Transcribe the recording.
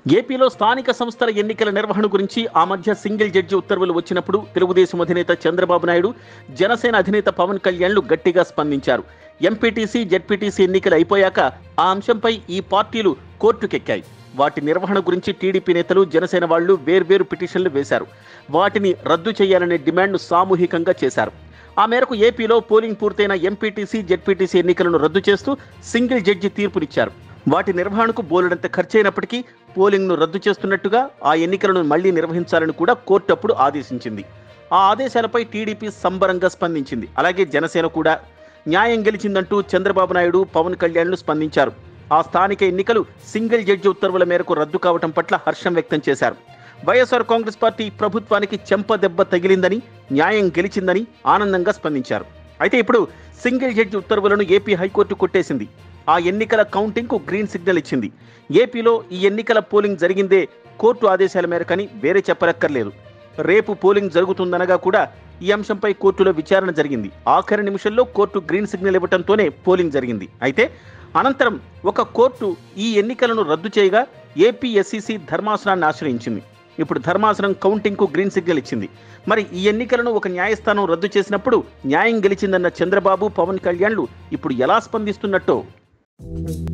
ఏపీలో స్థానిక సంస్థల ఎన్నికల నిర్వహణ గురించి ఆ మధ్య సింగిల్ జడ్జి ఉత్తర్వులు వచ్చినప్పుడు తెలుగుదేశం అధినేత చంద్రబాబు నాయుడు జనసేన అధినేత పవన్ కళ్యాణ్లు గట్టిగా స్పందించారు ఎంపీటీసీ జెడ్పీటీసీ ఎన్నికలు అయిపోయాక ఆ అంశంపై ఈ పార్టీలు కోర్టుకెక్కాయి వాటి నిర్వహణ గురించి టీడీపీ నేతలు జనసేన వాళ్లు వేర్వేరు పిటిషన్లు వేశారు వాటిని రద్దు చేయాలనే డిమాండ్ను సామూహికంగా చేశారు ఆ మేరకు ఏపీలో పోలింగ్ పూర్తయిన ఎంపీటీసీ జెడ్పీటీసీ ఎన్నికలను రద్దు చేస్తూ సింగిల్ జడ్జి తీర్పునిచ్చారు వాటి నిర్వహణకు బోలెడంత ఖర్చయినప్పటికీ పోలింగ్ను రద్దు చేస్తున్నట్టుగా ఆ ఎన్నికలను మళ్లీ నిర్వహించాలని కూడా కోర్టు అప్పుడు ఆదేశించింది ఆ ఆదేశాలపై టీడీపీ సంబరంగా స్పందించింది అలాగే జనసేన కూడా న్యాయం గెలిచిందంటూ చంద్రబాబు నాయుడు పవన్ కళ్యాణ్లు స్పందించారు ఆ స్థానిక ఎన్నికలు సింగిల్ జడ్జి ఉత్తర్వుల మేరకు రద్దు కావటం పట్ల హర్షం వ్యక్తం చేశారు వైఎస్ఆర్ కాంగ్రెస్ పార్టీ ప్రభుత్వానికి చెంప దెబ్బ తగిలిందని న్యాయం గెలిచిందని ఆనందంగా స్పందించారు అయితే ఇప్పుడు సింగిల్ జడ్జి ఉత్తర్వులను ఏపీ హైకోర్టు కొట్టేసింది ఆ ఎన్నికల కౌంటింగ్కు గ్రీన్ సిగ్నల్ ఇచ్చింది ఏపీలో ఈ ఎన్నికల పోలింగ్ జరిగిందే కోర్టు ఆదేశాల మేరకని వేరే చెప్పనక్కర్లేదు రేపు పోలింగ్ జరుగుతుందనగా కూడా ఈ అంశంపై కోర్టులో విచారణ జరిగింది ఆఖరి నిమిషంలో కోర్టు గ్రీన్ సిగ్నల్ ఇవ్వడంతోనే పోలింగ్ జరిగింది అయితే అనంతరం ఒక కోర్టు ఈ ఎన్నికలను రద్దు చేయగా ఏపీ ఎస్సీసీ ధర్మాసనాన్ని ఆశ్రయించింది ఇప్పుడు ధర్మాసనం కౌంటింగ్కు గ్రీన్ సిగ్నల్ ఇచ్చింది మరి ఈ ఎన్నికలను ఒక న్యాయస్థానం రద్దు చేసినప్పుడు న్యాయం గెలిచిందన్న చంద్రబాబు పవన్ కళ్యాణ్లు ఇప్పుడు ఎలా స్పందిస్తున్నట్టో